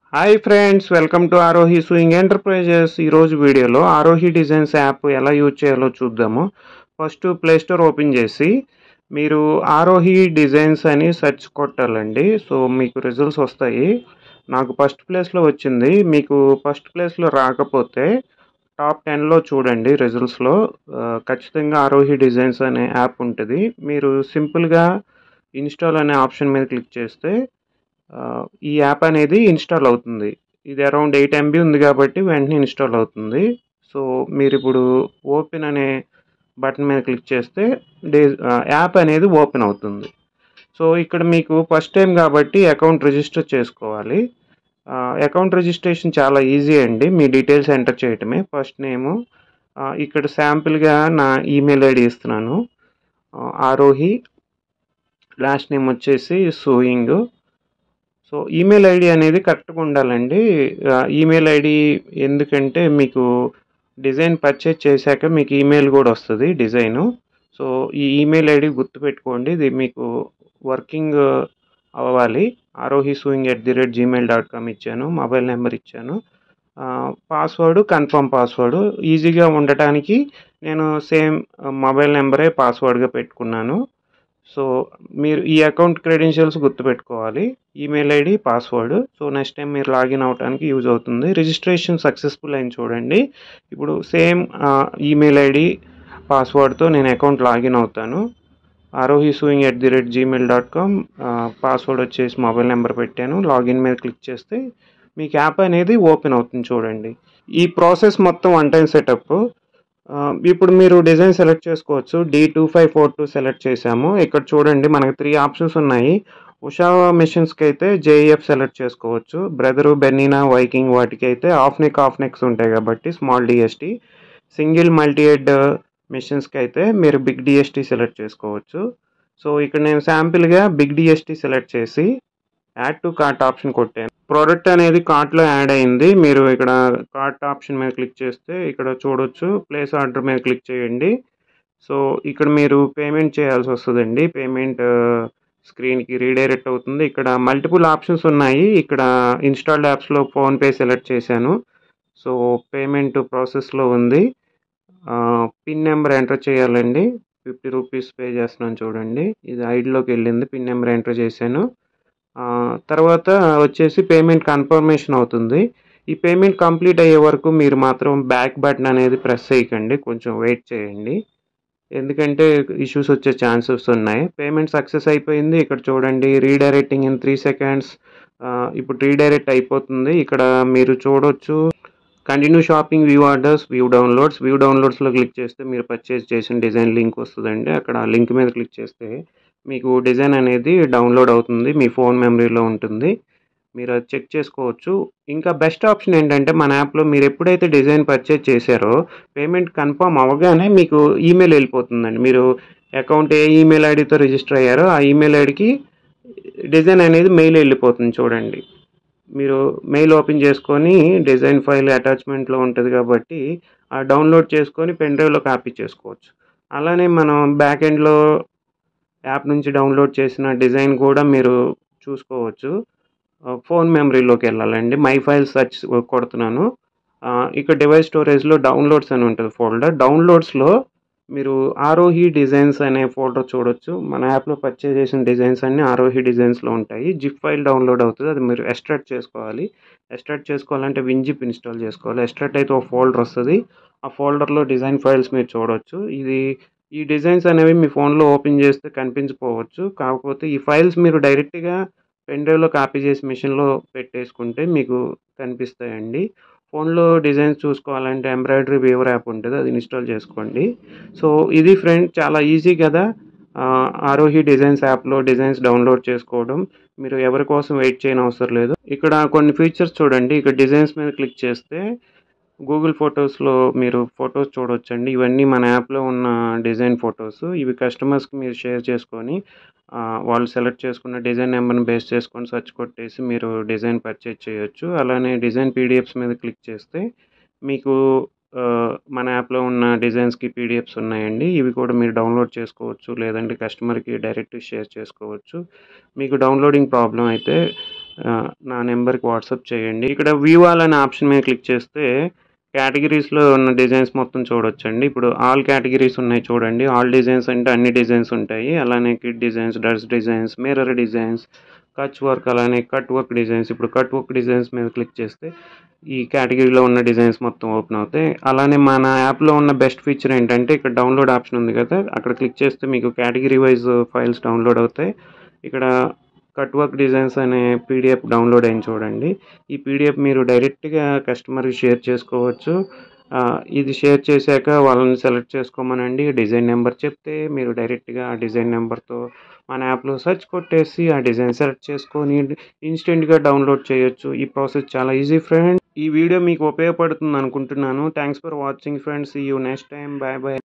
hi friends welcome to Arohi sewing enterprises ఈరోజు వీడియోలో Arohi designs app ఎలా యూజ్ చేయాలో చూద్దాము ఫస్ట్ ప్లే స్టోర్ ఓపెన్ చేసి మీరు ఆరోహి డిజైన్స్ అని సెర్చ్ కొట్టాలండి సో మీకు రిజల్ట్స్ వస్తాయి నాకు ఫస్ట్ ప్లేస్లో వచ్చింది మీకు ఫస్ట్ ప్లేస్లో రాకపోతే టాప్ టెన్లో చూడండి రిజల్ట్స్లో ఆ, ఖచ్చితంగా ఆరోహి డిజైన్స్ అనే యాప్ ఉంటుంది మీరు సింపుల్గా ఇన్స్టాల్ అనే ఆప్షన్ మీద క్లిక్ చేస్తే ఆ, ఈ యాప్ అనేది ఇన్స్టాల్ అవుతుంది ఇది అరౌండ్ ఎయిట్ ఎంబీ ఉంది కాబట్టి వెంటనే ఇన్స్టాల్ అవుతుంది సో మీరు ఇప్పుడు ఓపెన్ అనే బటన్ మీద క్లిక్ చేస్తే డే ఆ, యాప్ అనేది ఓపెన్ అవుతుంది సో ఇక్కడ మీకు ఫస్ట్ టైం కాబట్టి అకౌంట్ రిజిస్టర్ చేసుకోవాలి ఆ, అకౌంట్ రిజిస్ట్రేషన్ చాలా ఈజీ అండి మీ డీటెయిల్స్ ఎంటర్ చేయటమే ఫస్ట్ నేము ఆ, ఇక్కడ శాంపుల్గా నా ఈమెయిల్ ఐడి ఇస్తున్నాను ఆ, ఆరోహి లాస్ట్ నేమ్ వచ్చేసి సూయింగ్ సో ఈమెయిల్ ఐడి అనేది కరెక్ట్గా ఉండాలండి ఆ, ఈమెయిల్ ఐడి ఎందుకంటే మీకు డిజైన్ పర్చేజ్ చేశాక మీకు ఈమెయిల్ కూడా వస్తుంది డిజైను సో ఈ ఈమెయిల్ ఐడి గుర్తుపెట్టుకోండి ఇది మీకు వర్కింగ్ అవ్వాలి Arohi sewing at the rate gmail dot com ఇచ్చాను మొబైల్ నెంబర్ ఇచ్చాను పాస్వర్డ్ కన్ఫర్మ్ పాస్వర్డ్ ఈజీగా ఉండటానికి నేను సేమ్ మొబైల్ నెంబరే పాస్వర్డ్గా పెట్టుకున్నాను సో మీరు ఈ అకౌంట్ క్రెడెన్షియల్స్ గుర్తుపెట్టుకోవాలి email ID password so next time మీరు లాగిన్ అవడానికి యూజ్ అవుతుంది రిజిస్ట్రేషన్ సక్సెస్ఫుల్ అయింది చూడండి ఇప్పుడు సేమ్ ఈమెయిల్ ఐడి పాస్వర్డ్తో నేను అకౌంట్ లాగిన్ అవుతాను Arohi sewing at the rate gmail dot com password వచ్చేసి మొబైల్ నెంబర్ పెట్టాను లాగిన్ మీద క్లిక్ చేస్తే మీకు యాప్ అనేది ఓపెన్ అవుతుంది చూడండి ఈ ప్రాసెస్ మొత్తం వన్ టైం సెటప్ ఇప్పుడు మీరు డిజైన్ సెలెక్ట్ చేసుకోవచ్చు D two five four two select చేసాము ఇక్కడ చూడండి మనకి త్రీ ఆప్షన్స్ ఉన్నాయి ఉషా మిషన్స్కి అయితే జేఈఎఫ్ సెలెక్ట్ చేసుకోవచ్చు బ్రదరు బెన్నీనా వైకింగ్ వాటికి అయితే ఆఫ్ నెక్ ఆఫ్ నెక్స్ ఉంటాయి కాబట్టి small DST single multi head మిషన్స్కి అయితే మీరు బిగ్ డిఎస్టీ సెలెక్ట్ చేసుకోవచ్చు సో ఇక్కడ నేను శాంపిల్గా బిగ్ డిఎస్టీ సెలెక్ట్ చేసి యాడ్ టు కార్ట్ ఆప్షన్ కొట్టాను ప్రోడక్ట్ అనేది కార్ట్లో యాడ్ అయింది మీరు ఇక్కడ కార్ట్ ఆప్షన్ మీద క్లిక్ చేస్తే ఇక్కడ చూడొచ్చు ప్లేస్ ఆర్డర్ మీద క్లిక్ చేయండి సో ఇక్కడ మీరు పేమెంట్ చేయాల్సి వస్తుందండి పేమెంట్ స్క్రీన్కి రీడైరెక్ట్ అవుతుంది ఇక్కడ మల్టిపుల్ ఆప్షన్స్ ఉన్నాయి ఇక్కడ ఇన్స్టాల్డ్ యాప్స్లో ఫోన్పే సెలెక్ట్ చేశాను సో పేమెంట్ ప్రాసెస్లో ఉంది పిన్ నెంబర్ ఎంటర్ చేయాలండి ఫిఫ్టీ రూపీస్ పే చేస్తున్నాను చూడండి ఇది ఐడిలోకి వెళ్ళింది పిన్ నెంబర్ ఎంటర్ చేశాను ఆ, తర్వాత వచ్చేసి పేమెంట్ కన్ఫర్మేషన్ అవుతుంది ఈ పేమెంట్ కంప్లీట్ అయ్యే వరకు మీరు మాత్రం బ్యాక్ బటన్ అనేది ప్రెస్ చేయకండి కొంచెం వెయిట్ చేయండి ఎందుకంటే ఇష్యూస్ వచ్చే ఛాన్సెస్ ఉన్నాయి పేమెంట్ సక్సెస్ అయిపోయింది ఇక్కడ చూడండి రీడైరెక్టింగ్ ఇన్ త్రీ సెకండ్స్ ఇప్పుడు రీడైరెక్ట్ అయిపోతుంది ఇక్కడ మీరు చూడొచ్చు continue shopping view orders view downloads view డౌన్లోడ్స్లో క్లిక్ చేస్తే మీరు పర్చేస్ చేసిన డిజైన్ లింక్ వస్తుందండి అక్కడ లింక్ మీద క్లిక్ చేస్తే మీకు డిజైన్ అనేది డౌన్లోడ్ అవుతుంది మీ ఫోన్ మెమరీలో ఉంటుంది మీరు అది చెక్ చేసుకోవచ్చు ఇంకా బెస్ట్ ఆప్షన్ ఏంటంటే మన యాప్లో మీరు ఎప్పుడైతే డిజైన్ పర్చేజ్ చేశారో పేమెంట్ కన్ఫర్మ్ అవ్వగానే మీకు ఈమెయిల్ వెళ్ళిపోతుందండి మీరు అకౌంట్ ఏ ఈమెయిల్ ఐడితో రిజిస్టర్ అయ్యారో ఆ ఈమెయిల్ ఐడికి డిజైన్ అనేది మెయిల్ వెళ్ళిపోతుంది చూడండి మీరు మెయిల్ ఓపెన్ చేసుకొని డిజైన్ ఫైల్ అటాచ్మెంట్లో ఉంటుంది కాబట్టి ఆ డౌన్లోడ్ చేసుకొని పెన్ డ్రైవ్లో కాపీ చేసుకోవచ్చు అలానే మనం బ్యాక్ ఎండ్లో యాప్ నుంచి డౌన్లోడ్ చేసిన డిజైన్ కూడా మీరు చూసుకోవచ్చు ఫోన్ మెమరీలోకి వెళ్ళాలండి మై ఫైల్ సర్చ్ కొడుతున్నాను ఆ, ఇక్కడ డివైస్ స్టోరేజ్లో డౌన్లోడ్స్ అని ఉంటుంది ఫోల్డర్ డౌన్లోడ్స్లో మీరు ఆరోహి డిజైన్స్ అనే ఫోల్డర్ చూడొచ్చు మన యాప్లో పర్చేజ్ చేసిన డిజైన్స్ అన్ని ఆరోహి డిజైన్స్లో ఉంటాయి జిప్ ఫైల్ డౌన్లోడ్ అవుతుంది అది మీరు ఎక్స్ట్రాక్ట్ చేసుకోవాలి ఎక్స్ట్రాక్ట్ చేసుకోవాలంటే విన్జిప్ ఇన్స్టాల్ చేసుకోవాలి ఎక్స్ట్రాక్ట్ అయితే ఒక ఫోల్డర్ వస్తుంది ఆ ఫోల్డర్లో డిజైన్ ఫైల్స్ మీరు చూడొచ్చు ఇది ఈ డిజైన్స్ అనేవి మీ ఫోన్లో ఓపెన్ చేస్తే కనిపించకపోవచ్చు కాకపోతే ఈ ఫైల్స్ మీరు డైరెక్ట్గా పెన్ డ్రైవ్లో కాపీ చేసి మిషన్లో పెట్టేసుకుంటే మీకు కనిపిస్తాయండి ఫోన్లో డిజైన్స్ చూసుకోవాలంటే ఎంబ్రాయిడరీ వేవర్ యాప్ ఉంటుంది అది ఇన్స్టాల్ చేసుకోండి సో ఇది ఫ్రెండ్ చాలా ఈజీ కదా ఆ, ఆరోహి డిజైన్స్ యాప్లో డిజైన్స్ డౌన్లోడ్ చేసుకోవడం మీరు ఎవరి కోసం వెయిట్ చేయని అవసరం లేదు ఇక్కడ కొన్ని ఫీచర్స్ చూడండి ఇక్కడ డిజైన్స్ మీద క్లిక్ చేస్తే గూగుల్ ఫొటోస్లో మీరు ఫొటోస్ చూడొచ్చండి ఇవన్నీ మన యాప్లో ఉన్న డిజైన్ ఫొటోస్ ఇవి కస్టమర్స్కి మీరు షేర్ చేసుకొని ఆ, వాళ్ళు సెలెక్ట్ చేసుకున్న డిజైన్ నెంబర్ని బేస్ చేసుకొని సెర్చ్ కొట్టేసి మీరు డిజైన్ పర్చేజ్ చేయొచ్చు అలానే డిజైన్ పీడిఎఫ్స్ మీద క్లిక్ చేస్తే మీకు ఆ, మన యాప్లో ఉన్న డిజైన్స్కి పీడిఎఫ్స్ ఉన్నాయండి ఇవి కూడా మీరు డౌన్లోడ్ చేసుకోవచ్చు లేదంటే కస్టమర్కి డైరెక్ట్ షేర్ చేసుకోవచ్చు మీకు డౌన్లోడింగ్ ప్రాబ్లం అయితే ఆ, నా నెంబర్కి వాట్సాప్ చేయండి ఇక్కడ వ్యూ ఆల్ అనే ఆప్షన్ మీద క్లిక్ చేస్తే కేటగిరీస్లో ఉన్న డిజైన్స్ మొత్తం చూడొచ్చండి ఇప్పుడు ఆల్ కేటగిరీస్ ఉన్నాయి చూడండి ఆల్ డిజైన్స్ అంటే అన్ని డిజైన్స్ ఉంటాయి అలానే కిడ్ డిజైన్స్ డర్స్ designs mirror designs Kutch work అలానే కట్ వర్క్ డిజైన్స్ ఇప్పుడు కట్ వర్క్ డిజైన్స్ మీద క్లిక్ చేస్తే ఈ కేటగిరీలో ఉన్న డిజైన్స్ మొత్తం ఓపెన్ అవుతాయి అలానే మన యాప్లో ఉన్న బెస్ట్ ఫీచర్ ఏంటంటే ఇక్కడ డౌన్లోడ్ ఆప్షన్ ఉంది కదా అక్కడ క్లిక్ చేస్తే మీకు కేటగిరీ వైజ్ ఫైల్స్ డౌన్లోడ్ అవుతాయి ఇక్కడ కట్ వర్క్ డిజైన్స్ అనే పీడిఎఫ్ డౌన్లోడ్ అయింది చూడండి ఈ పీడిఎఫ్ మీరు డైరెక్ట్గా కస్టమర్కి షేర్ చేసుకోవచ్చు ఆ, ఇది షేర్ చేశాక వాళ్ళని సెలెక్ట్ చేసుకోమనండి డిజైన్ నెంబర్ చెప్తే మీరు డైరెక్ట్గా ఆ డిజైన్ నెంబర్తో మన యాప్లో సెర్చ్ కొట్టేసి ఆ డిజైన్ సెలెక్ట్ చేసుకొని ఇన్స్టెంట్గా డౌన్లోడ్ చేయొచ్చు ఈ ప్రాసెస్ చాలా ఈజీ ఫ్రెండ్ ఈ వీడియో మీకు ఉపయోగపడుతుంది అనుకుంటున్నాను thanks for watching friends you next time bye bye